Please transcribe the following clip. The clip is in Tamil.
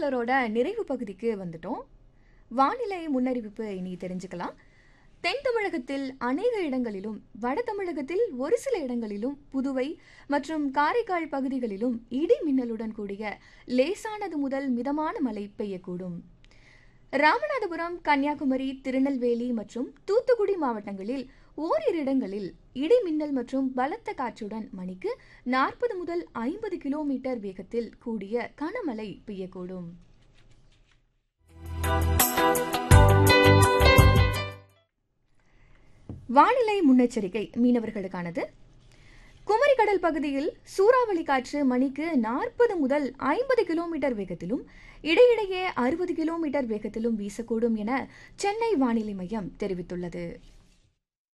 மலரோட நிறைவு பகுதிக்கு வந்துட்டோம் வானிலை முன்னறிவிப்பு இனி தெரிஞ்சுக்கலாம் தென் தமிழகத்தில் அநேக இடங்களிலும் வட தமிழகத்தில் ஒரு சில இடங்களிலும் புதுவை மற்றும் காரைக்கால் பகுதிகளிலும் இடி மின்னலுடன் கூடிய லேசானது முதல் மிதமான மழை பெய்யக்கூடும் ராமநாதபுரம் கன்னியாகுமரி திருநெல்வேலி மற்றும் தூத்துக்குடி மாவட்டங்களில் ஓரிரு இடங்களில் இடி மின்னல் மற்றும் பலத்த காற்றுடன் மணிக்கு நாற்பது முதல் ஐம்பது கிலோமீட்டர் வேகத்தில் கூடிய கனமழை பெய்யக்கூடும் வானிலை முன்னெச்சரிக்கை மீனவர்களுக்கானது குமரிக்கடல் பகுதியில் சூறாவளி காற்று மணிக்கு நாற்பது முதல் ஐம்பது கிலோமீட்டர் வேகத்திலும் இடையிடையே அறுபது கிலோமீட்டர் வேகத்திலும் வீசக்கூடும் என சென்னை வானிலை மையம் தெரிவித்துள்ளது